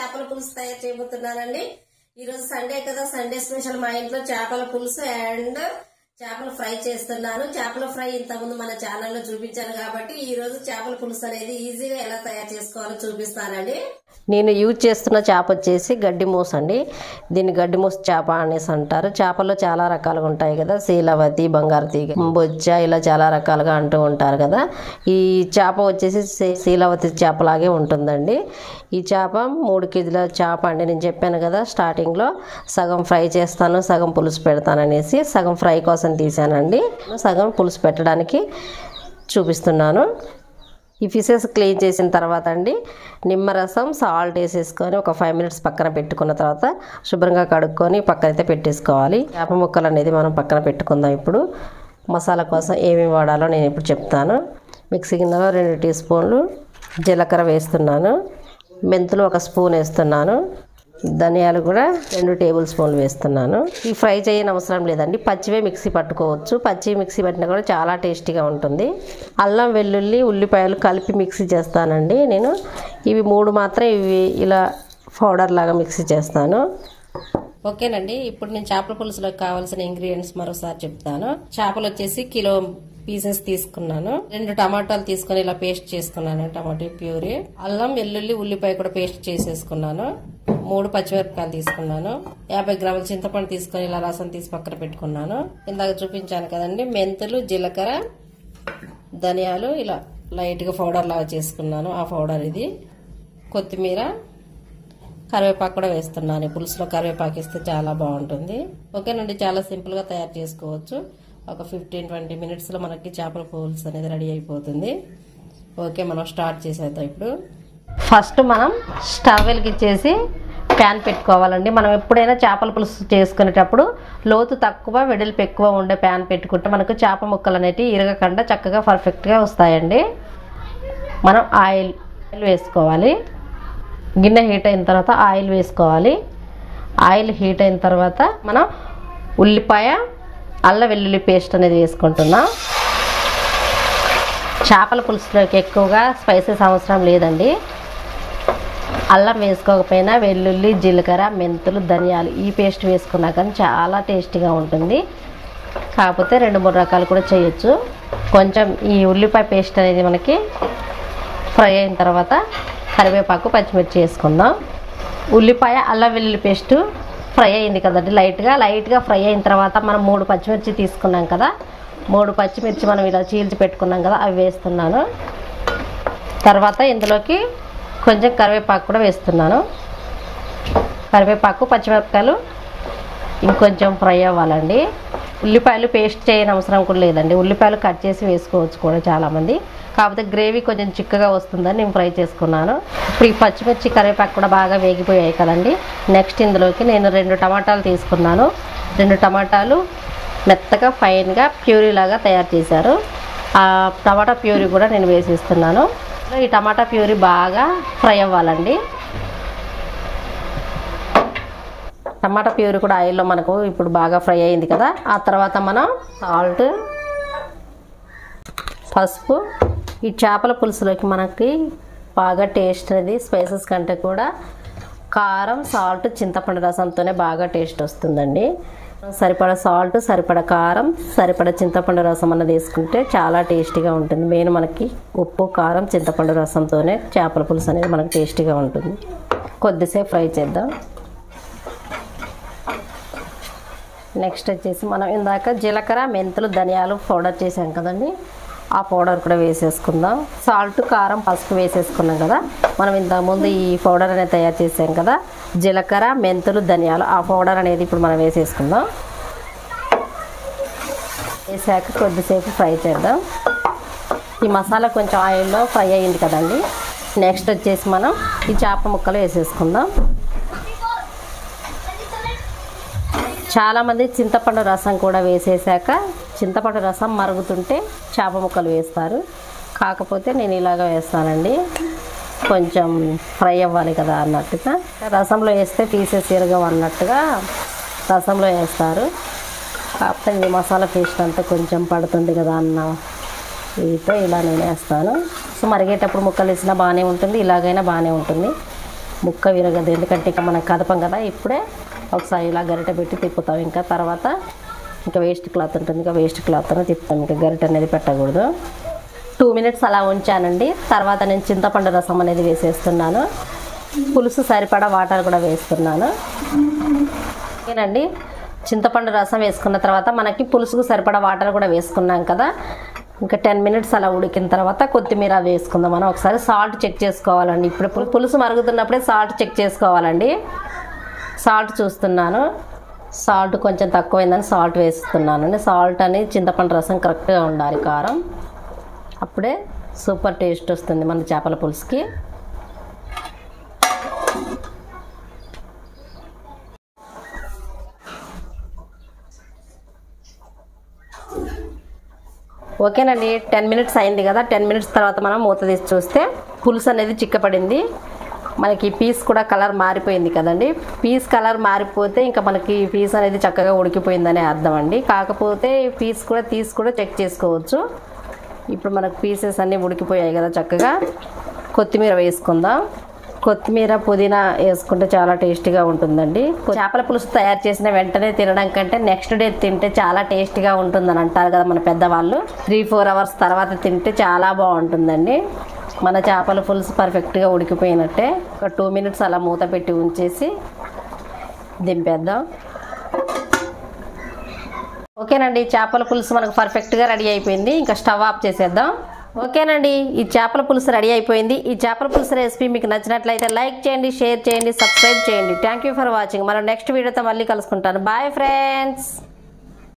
చేపల పులుసు తయారు చేయబోతున్నానండి ఈ రోజు సండే కదా సండే స్పెషల్ మా ఇంట్లో చేపల పులుసు అండ్ చేపల ఫ్రై చేస్తున్నాను చేపల ఫ్రై ఇంతకుముందు మన ఛానల్లో చూపించాను కాబట్టి ఈ రోజు చేపల పులుసు అనేది ఈజీగా ఎలా తయారు చేసుకోవాలో చూపిస్తానండి నేను యూజ్ చేస్తున్న చేప వచ్చేసి గడ్డి మూస అండి దీన్ని గడ్డి మూస చేప అనేసి అంటారు చేపల్లో చాలా రకాలుగా ఉంటాయి కదా శీలవతి బంగారు తీగ బొచ్చ ఇలా చాలా రకాలుగా అంటూ ఉంటారు కదా ఈ చేప వచ్చేసి శీ- శీలవతి చేపలాగే ఉంటుందండి ఈ చేప మూడు కేజీల చేప అండి నేను చెప్పాను కదా స్టార్టింగ్లో సగం ఫ్రై చేస్తాను సగం పులుసు పెడతాననేసి సగం ఫ్రై కోసం తీసానండి సగం పులుసు పెట్టడానికి చూపిస్తున్నాను ఈ ఫిషెస్ క్లీన్ చేసిన తర్వాత అండి నిమ్మరసం సాల్ట్ వేసేసుకొని ఒక ఫైవ్ మినిట్స్ పక్కన పెట్టుకున్న తర్వాత శుభ్రంగా కడుక్కొని పక్కన అయితే పెట్టేసుకోవాలి చేప ముక్కలు అనేది మనం పక్కన పెట్టుకుందాం ఇప్పుడు మసాలా కోసం ఏమేమి వాడాలో నేను ఇప్పుడు చెప్తాను మిక్సీ గిన్నెలో రెండు టీ స్పూన్లు జీలకర్ర వేస్తున్నాను మెంతులు ఒక స్పూన్ వేస్తున్నాను ధనియాలు కూడా రెండు టేబుల్ స్పూన్లు వేస్తున్నాను ఈ ఫ్రై చేయని అవసరం లేదండి పచ్చివే మిక్సీ పట్టుకోవచ్చు పచ్చి మిక్సీ పట్టినా కూడా చాలా టేస్టీగా ఉంటుంది అల్లం వెల్లుల్లి ఉల్లిపాయలు కలిపి మిక్సీ చేస్తానండి నేను ఇవి మూడు మాత్రం ఇవి ఇలా పౌడర్ లాగా మిక్సీ చేస్తాను ఓకేనండి ఇప్పుడు నేను చేపల పులుసులోకి కావాల్సిన ఇంగ్రీడియంట్స్ మరోసారి చెప్తాను చేపలు వచ్చేసి కిలో పీసెస్ తీసుకున్నాను రెండు టమాటాలు తీసుకొని ఇలా పేస్ట్ చేసుకున్నాను టమాటో ప్యూరీ అల్లం వెల్లుల్లి ఉల్లిపాయ కూడా పేస్ట్ చేసేసుకున్నాను మూడు పచ్చిమిరపకాయలు తీసుకున్నాను యాభై గ్రాముల చింతపండు తీసుకొని ఇలా రసం తీసి పక్కన పెట్టుకున్నాను ఇందాక చూపించాను కదండి మెంతులు జీలకర్ర ధనియాలు ఇలా లైట్గా పౌడర్ లాగా చేసుకున్నాను ఆ పౌడర్ ఇది కొత్తిమీర కరివేపాకు కూడా వేస్తున్నాను ఈ పులుసులో కరివేపాకు ఇస్తే చాలా బాగుంటుంది ఓకేనండి చాలా సింపుల్గా తయారు చేసుకోవచ్చు ఒక ఫిఫ్టీన్ ట్వంటీ మినిట్స్లో మనకి చేపల పులుసు అనేది రెడీ అయిపోతుంది ఓకే మనం స్టార్ట్ చేసేద్దాం ఇప్పుడు ఫస్ట్ మనం స్టవ్ వెలిగించేసి ప్యాన్ పెట్టుకోవాలండి మనం ఎప్పుడైనా చేపల పులుసు చేసుకునేటప్పుడు లోతు తక్కువ వెడల్పు ఎక్కువ ఉండే ప్యాన్ పెట్టుకుంటే మనకు చేప ముక్కలు అనేవి ఇరగకుండా చక్కగా పర్ఫెక్ట్గా వస్తాయండి మనం ఆయిల్ ఆయిల్ వేసుకోవాలి గిన్నె హీట్ అయిన తర్వాత ఆయిల్ వేసుకోవాలి ఆయిల్ హీట్ అయిన తర్వాత మనం ఉల్లిపాయ అల్ల వెల్లుల్లి పేస్ట్ అనేది వేసుకుంటున్నాం చేపల పులుసులోకి ఎక్కువగా స్పైసెస్ అవసరం లేదండి అల్లం వేసుకోకపోయినా వెల్లుల్లి జీలకర్ర మెంతులు ధనియాలు ఈ పేస్ట్ వేసుకున్నా కానీ చాలా టేస్టీగా ఉంటుంది కాకపోతే రెండు మూడు రకాలు కూడా చేయొచ్చు కొంచెం ఈ ఉల్లిపాయ పేస్ట్ అనేది మనకి ఫ్రై అయిన తర్వాత కరివేపాకు పచ్చిమిర్చి వేసుకుందాం ఉల్లిపాయ అల్లం వెల్లుల్లి పేస్ట్ ఫ్రై అయింది కదండి లైట్గా లైట్గా ఫ్రై అయిన తర్వాత మనం మూడు పచ్చిమిర్చి తీసుకున్నాం కదా మూడు పచ్చిమిర్చి మనం ఇలా చీల్చి పెట్టుకున్నాం కదా అవి వేస్తున్నాను తర్వాత ఇందులోకి కొంచెం కరివేపాకు కూడా వేస్తున్నాను కరివేపాకు పచ్చిమిరపకాయలు ఇంకొంచెం ఫ్రై అవ్వాలండి ఉల్లిపాయలు పేస్ట్ చేయని అవసరం కూడా లేదండి ఉల్లిపాయలు కట్ చేసి వేసుకోవచ్చు కూడా చాలామంది కాకపోతే గ్రేవీ కొంచెం చిక్కగా వస్తుందని నేను ఫ్రై చేసుకున్నాను ఇప్పుడు ఈ పచ్చిమిర్చి కరివేపాకు కూడా బాగా వేగిపోయాయి కదండి నెక్స్ట్ ఇందులోకి నేను రెండు టమాటాలు తీసుకున్నాను రెండు టమాటాలు మెత్తగా ఫైన్గా ప్యూరీ లాగా తయారు చేశారు ఆ టమాటా ప్యూరీ కూడా నేను వేసేస్తున్నాను ఈ టమాటా ప్యూరీ బాగా ఫ్రై అవ్వాలండి టమాటా ప్యూరీ కూడా ఆయిల్లో మనకు ఇప్పుడు బాగా ఫ్రై అయింది కదా ఆ తర్వాత మనం సాల్ట్ పసుపు ఈ చేపల పులుసులోకి మనకి బాగా టేస్ట్ అనేది స్పైసెస్ కంటే కూడా కారం సాల్ట్ చింతపండు రసంతోనే బాగా టేస్ట్ వస్తుందండి సరిపడా సాల్ట్ సరిపడా కారం సరిపడా చింతపండు రసం అన్నది వేసుకుంటే చాలా టేస్టీగా ఉంటుంది మెయిన్ మనకి ఉప్పు కారం చింతపండు రసంతోనే చేపల పులుసు అనేది మనకు టేస్టీగా ఉంటుంది కొద్దిసేపు ఫ్రై చేద్దాం నెక్స్ట్ వచ్చేసి మనం ఇందాక జీలకర్ర మెంతులు ధనియాలు పౌడర్ చేసాం కదండి ఆ పౌడర్ కూడా వేసేసుకుందాం సాల్ట్ కారం పసుపు వేసేసుకున్నాం కదా మనం ఇంతకుముందు ఈ పౌడర్ అనేది తయారు చేసాం కదా జీలకర్ర మెంతులు ధనియాలు ఆ పౌడర్ అనేది ఇప్పుడు మనం వేసేసుకుందాం వేసాక కొద్దిసేపు ఫ్రై చేద్దాం ఈ మసాలా కొంచెం ఆయిల్లో ఫ్రై అయ్యింది కదండి నెక్స్ట్ వచ్చేసి మనం ఈ చేప ముక్కలు వేసేసుకుందాం చాలామంది చింతపండు రసం కూడా వేసేసాక చింతపండు రసం మరుగుతుంటే చేప ముక్కలు వేస్తారు కాకపోతే నేను ఇలాగ వేస్తానండి కొంచెం ఫ్రై అవ్వాలి కదా అన్నట్టుగా రసంలో వేస్తే పీసెస్ ఇరగవు అన్నట్టుగా రసంలో వేస్తారు కాకపోతే ఈ మసాలా పేస్ట్ అంతా కొంచెం పడుతుంది కదా అన్న వీటితో ఇలా నేను వేస్తాను సో మరిగేటప్పుడు ముక్కలు వేసినా బాగానే ఉంటుంది ఇలాగైనా బాగానే ఉంటుంది ముక్క విరగదు ఎందుకంటే ఇక మనం కదపం కదా ఇప్పుడే ఒకసారి ఇలా గరిట పెట్టి తిప్పుతాం ఇంకా తర్వాత ఇంకా వేస్ట్ క్లాత్ ఉంటుంది ఇంకా వేస్ట్ క్లాత్ అనేది తిప్పుతాం ఇంకా గరిట అనేది పెట్టకూడదు టూ మినిట్స్ అలా ఉంచానండి తర్వాత నేను చింతపండు రసం అనేది వేసేస్తున్నాను పులుసు సరిపడా వాటర్ కూడా వేస్తున్నాను ఓకేనండి చింతపండు రసం వేసుకున్న తర్వాత మనకి పులుసుకు సరిపడా వాటర్ కూడా వేసుకున్నాం కదా ఇంకా టెన్ మినిట్స్ అలా ఉడికిన తర్వాత కొత్తిమీర వేసుకుందాం మనం ఒకసారి సాల్ట్ చెక్ చేసుకోవాలండి ఇప్పుడు పు- పులుసు మరుగుతున్నప్పుడే సాల్ట్ చెక్ చేసుకోవాలండి సాల్ట్ చూస్తున్నాను సాల్ట్ కొంచెం తక్కువైందని సాల్ట్ వేస్తున్నానండి సాల్ట్ అని చింతపండు రసం కరెక్ట్గా ఉండాలి కారం అప్పుడే సూపర్ టేస్ట్ వస్తుంది మన చేపల పులుసుకి ఓకేనండి టెన్ మినిట్స్ అయింది కదా టెన్ మినిట్స్ తర్వాత మనం మూత తీసి చూస్తే పులుసు అనేది చిక్కపడింది మనకి పీస్ కూడా కలర్ మారిపోయింది కదండి పీస్ కలర్ మారిపోతే ఇంకా మనకి పీస్ అనేది చక్కగా ఉడికిపోయిందనే అర్థం అండి కాకపోతే పీస్ కూడా తీసి కూడా చెక్ చేసుకోవచ్చు ఇప్పుడు మనకు పీసెస్ అన్నీ ఉడికిపోయాయి కదా చక్కగా కొత్తిమీర వేసుకుందాం కొత్తిమీర పుదీనా వేసుకుంటే చాలా టేస్టీగా ఉంటుందండి చేపల పులుసు తయారు చేసిన వెంటనే తినడం కంటే నెక్స్ట్ డే తింటే చాలా టేస్టీగా ఉంటుందని అంటారు కదా మన పెద్దవాళ్ళు త్రీ ఫోర్ అవర్స్ తర్వాత తింటే చాలా బాగుంటుందండి మన చేపల పులుసు పర్ఫెక్ట్గా ఉడికిపోయినట్టే ఒక టూ మినిట్స్ అలా మూత పెట్టి ఉంచేసి దింపేద్దాం ఓకేనండి చేపల పులుసు మనకు పర్ఫెక్ట్గా రెడీ అయిపోయింది ఇంకా స్టవ్ ఆఫ్ చేసేద్దాం ఓకేనండి ఈ చేపల పులుసు రెడీ అయిపోయింది ఈ చేపల పులుసు రెసిపీ మీకు నచ్చినట్లయితే లైక్ చేయండి షేర్ చేయండి సబ్స్క్రైబ్ చేయండి థ్యాంక్ యూ ఫర్ వాచింగ్ మనం నెక్స్ట్ వీడియోతో మళ్ళీ కలుసుకుంటాను బాయ్ ఫ్రెండ్స్